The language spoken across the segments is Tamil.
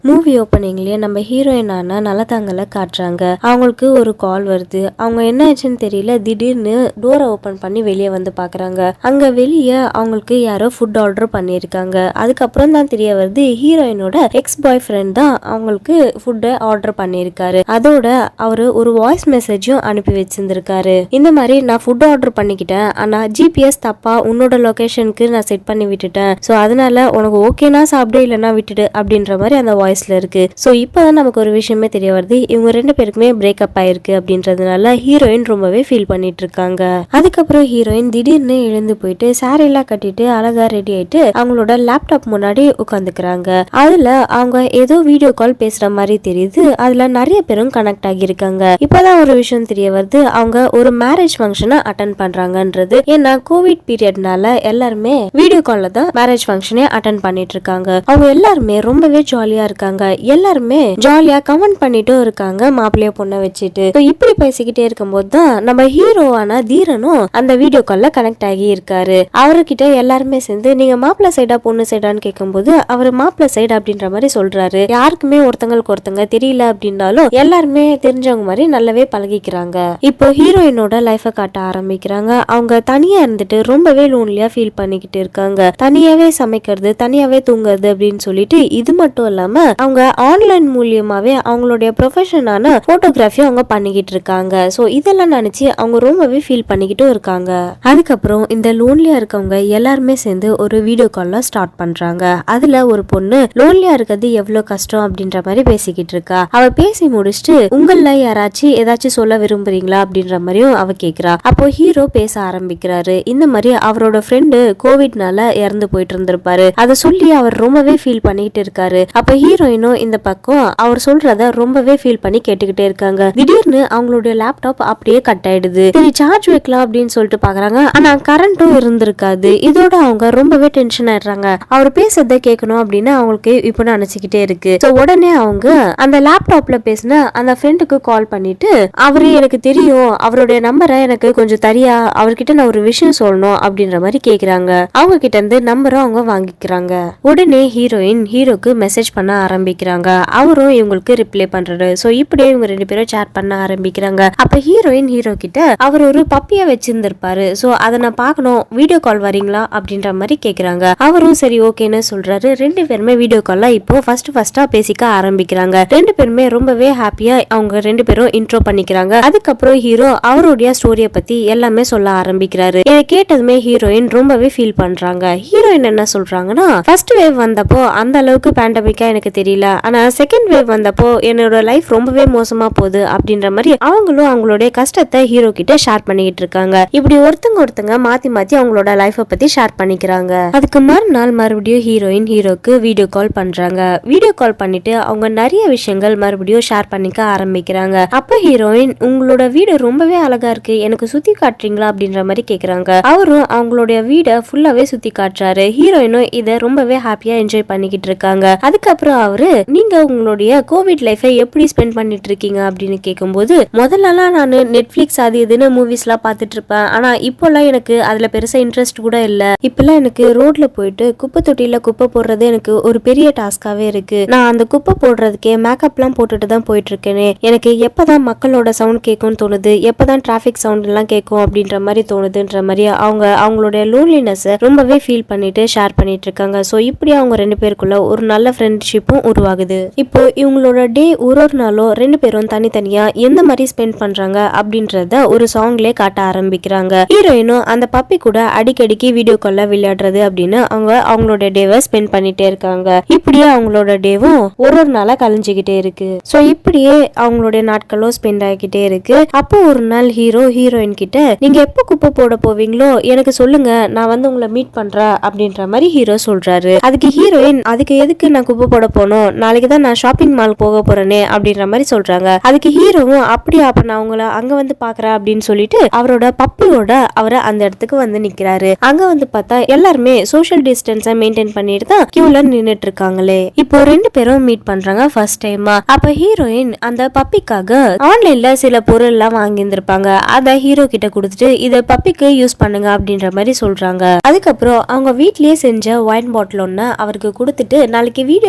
மூவி ஓப்பனிங்லயே நம்ம ஹீரோயினான நலதாங்கல காட்டுறாங்க அவங்களுக்கு ஒரு கால் வருது அவங்க என்ன ஆச்சுன்னு தெரியல திடீர்னு டோரை ஓபன் பண்ணி வெளியே வந்து பாக்குறாங்க அங்க வெளியே அவங்களுக்கு யாரோ ஃபுட் ஆர்டர் பண்ணியிருக்காங்க அதுக்கப்புறம் தான் தெரிய வருது ஹீரோயினோட எக்ஸ் பாய் ஃப்ரெண்ட் தான் அவங்களுக்கு ஃபுட்டை ஆர்டர் பண்ணியிருக்காரு அதோட அவரு ஒரு வாய்ஸ் மெசேஜும் அனுப்பி வச்சிருந்திருக்காரு இந்த மாதிரி நான் ஃபுட் ஆர்டர் பண்ணிக்கிட்டேன் ஆனா ஜிபிஎஸ் தப்பா உன்னோட லொகேஷனுக்கு நான் செட் பண்ணி விட்டுட்டேன் ஸோ அதனால உனக்கு ஓகேனா சாப்பிடு இல்லைன்னா விட்டுடு அப்படின்ற மாதிரி அந்த வாய்ஸ்ல இருக்கு ஸோ இப்போதான் நமக்கு ஒரு விஷயமே தெரிய வருது இவங்க ரெண்டு பேருக்குமே பிரேக்கப் ஆயிருக்கு அப்படின்றதுனால ஹீரோயின் ரொம்பவே ஃபீல் பண்ணிட்டு இருக்காங்க அதுக்கப்புறம் ஹீரோயின் திடீர்னு எழுந்து போயிட்டு saree எல்லாம் கட்டிட்டு அழகா ரெடி ஆயிட்டு அவங்களோட லேப்டாப் முன்னாடி உட்காந்துக்கிறாங்க அதுல அவங்க ஏதோ வீடியோ கால் பேசுற மாதிரி தெரியுது அதுல நிறைய பேரும் கனெக்ட் ஆகியிருக்காங்க இப்போதான் ஒரு விஷயம் தெரிய வருது அவங்க ஒரு மேரேஜ் ஃபங்க்ஷனை அட்டன் பண்றாங்கன்றது ஏன்னா கோவிட் பீரியட்னால எல்லாருமே வீடியோ கால்ல தான் மேரேஜ் ஃபங்க்ஷனே அட்டன் பண்ணிட்டு இருக்காங்க அவங்க எல்லாருமே ரொம்பவே ஜாலியா இருக்காங்க எல்லாருமே ஜாலியா கமெண்ட் பண்ணிட்டும் இருக்காங்க மாப்பிள்ளைய பொண்ணை வச்சுட்டு So இப்படி பேசிக்கிட்டே இருக்கும்போது தான் நம்ம ஹீரோவான தீரனும் அந்த வீடியோ கால்ல கனெக்ட் ஆகி இருக்காரு அவர்கிட்ட எல்லாருமே சேர்ந்து நீங்க மாப்பிள்ளை சைடா பொண்ணு சைடான்னு கேட்கும்போது அவர் மாப்பிள்ளை சைடு அப்படின்ற மாதிரி சொல்றாரு யாருக்குமே ஒருத்தங்களுக்கு ஒருத்தங்க தெரியல அப்படின்னாலும் எல்லாருமே தெரிஞ்சவங்க மாதிரி நல்லாவே பழகிக்கிறாங்க இப்போ ஹீரோயினோட லைஃபை காட்ட ஆரம்பிக்கிறாங்க அவங்க தனியா இருந்துட்டு ரொம்பவே லோன்லியா ஃபீல் பண்ணிக்கிட்டு இருக்காங்க தனியாவே சமைக்கிறது தனியாவே தூங்குறது அப்படின்னு சொல்லிட்டு இது மட்டும் இல்லாம அவங்க ஆன்லைன் மூலியமாவே அவங்களுடைய ப்ரொஃபஷனான போட்டோகிராஃபி அவங்க பண்ணிக்கிட்டு இருக்காங்க ஸோ இதெல்லாம் நினைச்சு அவங்க ரொம்பவே ஃபீல் பண்ணிக்கிட்டும் இருக்காங்க அதுக்கப்புறம் இந்த லோன்லியா இருக்கவங்க எல்லாருமே சேர்ந்து ஒரு வீடியோ கால்ல ஸ்டார்ட் பண்றாங்க அதுல ஒரு பொண்ணு லோன்லியா இருக்கிறது எவ்வளவு கஷ்டம் அப்படின்ற மாதிரி பேசிக்கிட்டு இருக்கா அவ பேசி முடிச்சுட்டு உங்கள யாராச்சும் ஏதாச்சும் சொல்ல விரும்புறீங்களா அப்படின்ற மாதிரியும் அவ கேக்குறா அப்போ ஹீரோ பேச ஆரம்பிக்கிறாரு இந்த மாதிரி அவரோட ஃப்ரெண்டு கோவிட்னால இறந்து போயிட்டு இருந்திருப்பாரு அதை சொல்லி அவர் ரொம்பவே ஃபீல் பண்ணிட்டு இருக்காரு அப்ப ஹீரோயினும் இந்த பக்கம் அவர் சொல்றத ரொம்பவே ஃபீல் பண்ணி கேட்டுக்கிட்டே இருக்காங்க திடீர்னு அவங்களுடைய லேப்டாப் அப்படியே கட் ஆயிடுது சரி சார்ஜ் வைக்கலாம் அப்படின்னு சொல்லிட்டு பாக்குறாங்க ஆனா கரண்ட்டும் இருந்திருக்காது இதோட அவங்க ரொம்பவே டென்ஷன் ஆயிடுறாங்க அவர் பேசுறத கேட்கணும் அப்படின்னு அவங்களுக்கு இப்போ நினைச்சுக்கிட்டே இருக்கு ஸோ உடனே அவங்க அந்த லேப்டாப்ல பேசின அந்த ஃப்ரெண்டுக்கு கால் பண்ணிட்டு அவரு எனக்கு தெரியும் அவருடைய நம்பரை எனக்கு கொஞ்சம் தரியா அவர்கிட்ட நான் ஒரு விஷயம் சொல்லணும் அப்படின்ற மாதிரி கேக்குறாங்க அவங்க கிட்ட இருந்து நம்பரும் அவங்க வாங்கிக்கிறாங்க உடனே ஹீரோயின் ஹீரோக்கு மெசேஜ் பண்ண ஆரம்பிக்கிறாங்க அவரும் இவங்களுக்கு ரிப்ளை பண்றாரு சோ இப்படியே இவங்க ரெண்டு பேரும் சேட் பண்ண ஆரம்பிக்கிறாங்க அப்ப ஹீரோயின் ஹீரோ கிட்ட அவர் ஒரு பப்பிய வச்சிருந்திருப்பாரு சோ அதை நான் பார்க்கணும் வீடியோ கால் வரீங்களா அப்படின்ற மாதிரி கேக்குறாங்க அவரும் சரி ஓகேன்னு சொல்றாரு ரெண்டு பேருமே வீடியோ கால்ல இப்போ ஃபர்ஸ்ட் ஃபர்ஸ்டா பேசிக்க ஆரம்பிக்கிறாங்க ரெண்டு பேருமே ரொம்பவே ஹாப்பியா அவங்க ரெண்டு பேரும் இன்ட்ரோ பண்ணிக்கிறாங்க அதுக்கப்புறம் ஹீரோ அவருடைய ஸ்டோரிய பத்தி எல்லாமே சொல்ல ஆரம்பிக்கிறாரு இதை கேட்டதுமே ஹீரோயின் ரொம்பவே ஃபீல் பண்றாங்க ஹீரோயின் என்ன சொல்றாங்கன்னா ஃபர்ஸ்ட் வேவ் வந்தப்போ அந்த அளவுக்கு பேண்டமிக்கா எனக்கு தெரியல ஆனா செகண்ட் வேவ் வந்தப்போ என்னோட லைஃப் ரொம்பவே மோசமா போகுது அப்படின்ற மாதிரி அவங்களும் அவங்களுடைய கஷ்டத்தை ஹீரோ கிட்ட ஷேர் பண்ணிக்கிட்டு இருக்காங்க இப்படி ஒருத்தங்க ஒருத்தங்க மாத்தி மாத்தி அவங்களோட லைஃப பத்தி ஷேர் பண்ணிக்கிறாங்க அதுக்கு மறுநாள் மறுபடியும் ஹீரோயின் ஹீரோக்கு வீடியோ கால் பண்றாங்க வீடியோ கால் பண்ணிட்டு அவங்க நிறைய விஷயங்கள் மறுபடியும் ஷேர் பண்ணிக்க ஆரம்பிக்கிறாங்க அப்ப ஹீரோயின் உங்களோட வீடு ரொம்பவே அழகா இருக்கு எனக்கு சுத்தி காட்டுறீங்களா அப்படின்ற மாதிரி கேக்குறாங்க அவரும் அவங்களுடைய வீடை ஃபுல்லாவே சுத்தி காட்டுறாரு ஹீரோயினும் இதை ரொம்பவே ஹாப்பியா என்ஜாய் பண்ணிக்கிட்டு இருக்காங்க அதுக்கப்புறம் அவரு நீங்க உங்களுடைய கோவிட் லைஃபை எப்படி ஸ்பெண்ட் பண்ணிட்டு இருக்கீங்க அப்படின்னு கேட்கும்போது முதல்லலாம் நான் நெட்ஃபிளிக்ஸ் அது இதுன்னு மூவிஸ் எல்லாம் பார்த்துட்டு இருப்பேன் ஆனா இப்போல்லாம் எனக்கு அதுல பெருசா இன்ட்ரெஸ்ட் கூட இல்ல இப்பெல்லாம் எனக்கு ரோட்ல போயிட்டு குப்பை தொட்டியில குப்பை போடுறது எனக்கு ஒரு பெரிய டாஸ்காவே இருக்கு நான் அந்த குப்பை போடுறதுக்கே மேக்கப்லாம் போட்டுட்டு தான் போயிட்டு இருக்கேனே எனக்கு எப்பதான் மக்களோட சவுண்ட் கேட்கும்னு தோணுது எப்பதான் டிராஃபிக் சவுண்ட் எல்லாம் கேட்கும் அப்படின்ற மாதிரி தோணுதுன்ற மாதிரி அவங்க அவங்களுடைய லோன்லினஸ் ரொம்பவே ஃபீல் பண்ணிட்டு ஷேர் பண்ணிட்டு இருக்காங்க ஸோ இப்படி அவங்க ரெண்டு பேருக்குள்ள ஒரு நல்ல ஃப்ரெண்ட்ஷிப்பும் உருவாகுது இப்போ இவங்களோட டே ஒரு ஒரு நாளும் ரெண்டு பேரும் தனித்தனியா எந்த மாதிரி ஸ்பெண்ட் பண்றாங்க அப்படின்றத ஒரு சாங்லயே காட்ட ஆரம்பிக்கிறாங்க ஹீரோயினும் அந்த பப்பி கூட அடிக்கடிக்கு வீடியோ கால்ல விளையாடுறது அப்படின்னு அவங்க அவங்களோட டேவை ஸ்பெண்ட் பண்ணிட்டே இருக்காங்க இப்படியே அவங்களோட டேவும் ஒரு ஒரு நாளா கழிஞ்சுக்கிட்டே இருக்கு ஸோ இப்படியே அவங்களுடைய நாட்களும் ஸ்பெண்ட் ஆகிக்கிட்டே இருக்கு அப்போ ஒரு நாள் ஹீரோ ஹீரோயின் கிட்ட நீங்க எப்போ குப்பை போட போவீங்களோ எனக்கு சொல்லுங்க நான் வந்து உங்களை மீட் பண்றேன் அப்படின்ற மாதிரி ஹீரோ சொல்றாரு அதுக்கு ஹீரோயின் அதுக்கு எதுக்கு நான் குப்பை போட போனோம் நாளைக்கு தான் நான் ஷாப்பிங் மால் போக போறேனே அப்படின்ற மாதிரி சொல்றாங்க அதுக்கு ஹீரோவும் அப்படியா அப்ப நான் உங்களை அங்க வந்து பாக்குறேன் அப்படின்னு சொல்லிட்டு அவரோட பப்பியோட அவரை அந்த இடத்துக்கு வந்து நிக்கிறாரு அங்க வந்து பார்த்தா எல்லாருமே சோஷியல் டிஸ்டன்ஸை மெயின்டைன் பண்ணிட்டு தான் கியூல நின்னுட்டு இருக்காங்களே இப்போ ரெண்டு பேரும் மீட் பண்றாங்க ஃபர்ஸ்ட் டைமா அப்ப ஹீரோயின் அந்த பப்பிக்காக ஆன்லைன்ல சில பொருள் எல்லாம் வாங்கியிருந்திருப்பாங்க அத ஹீரோ கிட்ட கொடுத்துட்டு இத பப்பிக்கு யூஸ் பண்ணுங்க அப்படின்ற மாதிரி சொல்றாங்க அதுக்கப்புறம் அவங்க வீட்லயே செஞ்ச ஒயின் பாட்டில் ஒன்னு அவருக்கு கொடுத்துட்டு நாளைக்கு வீடியோ கால்ல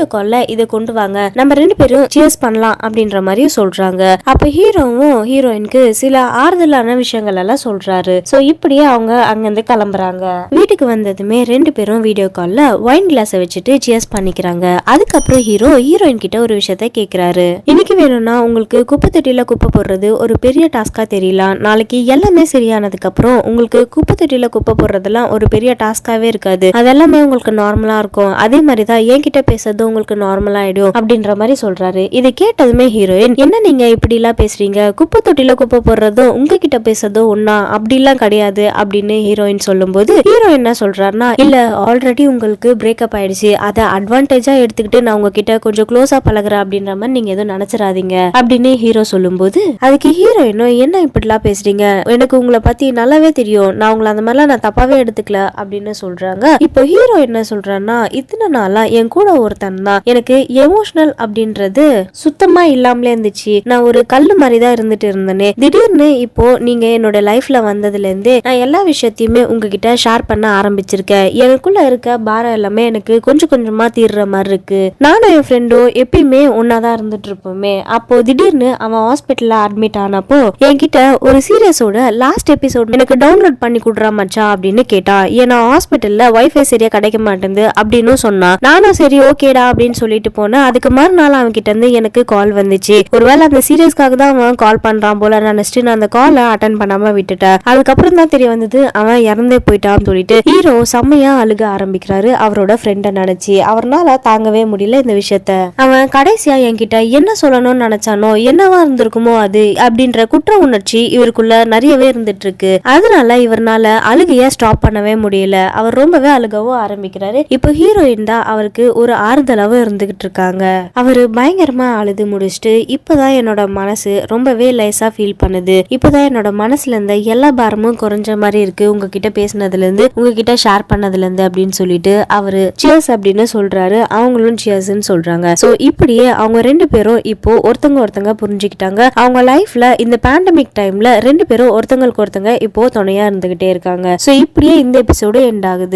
இதை கொண்டு வாங்க நம்ம ரெண்டு பேரும் சியர்ஸ் பண்ணலாம் அப்படின்ற மாதிரி சொல்றாங்க அப்ப ஹீரோவும் ஹீரோயினுக்கு சில ஆறுதலான விஷயங்கள் எல்லாம் சொல்றாரு சோ இப்படியே அவங்க அங்கிருந்து கிளம்புறாங்க வீட்டுக்கு வந்ததுமே ரெண்டு பேரும் வீடியோ கால்ல ஒயின் கிளாஸை வச்சுட்டு சியர்ஸ் பண்ணிக்கிறாங்க அதுக்கப்புறம் ஹீரோ ஹீரோயின் கிட்ட ஒரு விஷயத்த கேக்குறாரு இன்னைக்கு வேணும்னா உங்களுக்கு குப்பை தொட்டியில குப்பை போடுறது ஒரு பெரிய டாஸ்கா தெரியலாம் நாளைக்கு எல்லாமே சரியானதுக்கு அப்புறம் உங்களுக்கு குப்பை தொட்டியில குப்பை போடுறதெல்லாம் ஒரு பெரிய டாஸ்காவே இருக்காது அதெல்லாமே உங்களுக்கு நார்மலா இருக்கும் அதே மாதிரி தான் என்கிட்ட பேசுறது உங்களுக்கு நார்மல் ஆயிடும் அப்படின்ற மாதிரி சொல்றாரு இதை கேட்டதுமே ஹீரோயின் என்ன நீங்க இப்படி எல்லாம் பேசுறீங்க குப்பை தொட்டியில குப்பை போடுறதும் உங்ககிட்ட பேசுறதும் ஒன்னா அப்படிலாம் கிடையாது அப்படின்னு ஹீரோயின் சொல்லும்போது ஹீரோ என்ன சொல்றாருன்னா இல்ல ஆல்ரெடி உங்களுக்கு பிரேக்கப் ஆயிடுச்சு அதை அட்வான்டேஜா எடுத்துக்கிட்டு நான் உங்ககிட்ட கொஞ்சம் க்ளோஸா பழகுறேன் அப்படின்ற மாதிரி நீங்க எதுவும் நினைச்சிடாதீங்க அப்படின்னு ஹீரோ சொல்லும்போது அதுக்கு ஹீரோயினும் என்ன இப்படிலாம் பேசுறீங்க எனக்கு உங்களை பத்தி நல்லாவே தெரியும் நான் உங்களை அந்த மாதிரிலாம் நான் தப்பாவே எடுத்துக்கல அப்படின்னு சொல்றாங்க இப்போ ஹீரோ என்ன சொல்றான்னா இத்தனை நாளா என் கூட ஒருத்தன் தான் எனக்கு எமோஷனல் அப்படின்றது சுத்தமா இல்லாமலே இருந்துச்சு நான் ஒரு கல்லு மாதிரி தான் இருந்துட்டு இருந்தேனே திடீர்னு இப்போ நீங்க என்னோட லைஃப்ல வந்ததுல இருந்தே நான் எல்லா விஷயத்தையுமே உங்ககிட்ட ஷேர் பண்ண ஆரம்பிச்சிருக்கேன் எனக்குள்ள இருக்க பாரம் எல்லாமே எனக்கு கொஞ்சம் கொஞ்சமா தீர்ற மாதிரி இருக்கு நானும் என் ஃப்ரெண்டும் எப்பயுமே ஒன்னாதான் இருந்துட்டு இருப்போமே அப்போ திடீர்னு அவன் ஹாஸ்பிட்டல்ல அட்மிட் ஆனப்போ என்கிட்ட ஒரு சீரியஸோட லாஸ்ட் எபிசோட் எனக்கு டவுன்லோட் பண்ணி கொடுறா மச்சான் அப்படின்னு கேட்டா ஏன்னா ஹாஸ்பிட்டல்ல வைஃபை சரியா கிடைக்க மாட்டேங்குது அப்படின்னு சொன்னான் நானும் சரி ஓகேடா அப்படின்னு சொல்லிட்டு போனேன் அதுக்கு மறுநாள் அவன் கிட்ட இருந்து எனக்கு கால் வந்துச்சு ஒருவேளை அந்த சீரியஸ்க்காக தான் அவன் கால் பண்றான் போல நினைச்சிட்டு நான் அந்த காலை அட்டன் பண்ணாம விட்டுட்டேன் அதுக்கப்புறம் தான் தெரிய வந்தது அவன் இறந்தே போயிட்டான்னு சொல்லிட்டு ஹீரோ செம்மையா அழுக ஆரம்பிக்கிறாரு அவரோட ஃப்ரெண்டை நினைச்சு அவர்னால தாங்கவே முடியல இந்த விஷயத்த அவன் கடைசியா என்கிட்ட என்ன சொல்லணும்னு நினைச்சானோ என்னவா இருந்திருக்குமோ அது அப்படின்ற குற்ற உணர்ச்சி இவருக்குள்ள நிறையவே இருந்துட்டு இருக்கு அதனால இவர்னால அழுகைய ஸ்டாப் பண்ணவே முடியல அவர் ரொம்பவே அழுகவும் ஆரம்பிக்கிறாரு இப்போ ஹீரோயின் தான் அவருக்கு ஒரு ஆறுதலாவும் இருந்துகிட்டு இருக்காங்க அவரு பயங்கரமா அழுது முடிச்சுட்டு இப்பதான் என்னோட மனசு ரொம்பவே லேசா ஃபீல் பண்ணுது இப்பதான் என்னோட மனசுல இருந்த எல்லா பாரமும் குறைஞ்ச மாதிரி இருக்கு உங்ககிட்ட பேசினதுல இருந்து உங்ககிட்ட ஷேர் பண்ணதுல இருந்து அப்படின்னு சொல்லிட்டு அவரு சியர்ஸ் அப்படின்னு சொல்றாரு அவங்களும் சியர்ஸ்ன்னு சொல்றாங்க சோ இப்படியே அவங்க ரெண்டு பேரும் இப்போ ஒருத்தங்க ஒருத்தங்க புரிஞ்சுக்கிட்டாங்க அவங்க லைஃப்ல இந்த பேண்டமிக் டைம்ல ரெண்டு பேரும் ஒருத்தங்களுக்கு ஒருத்தங்க இப்போ துணையா இருந்துகிட்டே இருக்காங்க சோ இப்படியே இந்த எபிசோடு எண்ட் ஆகுது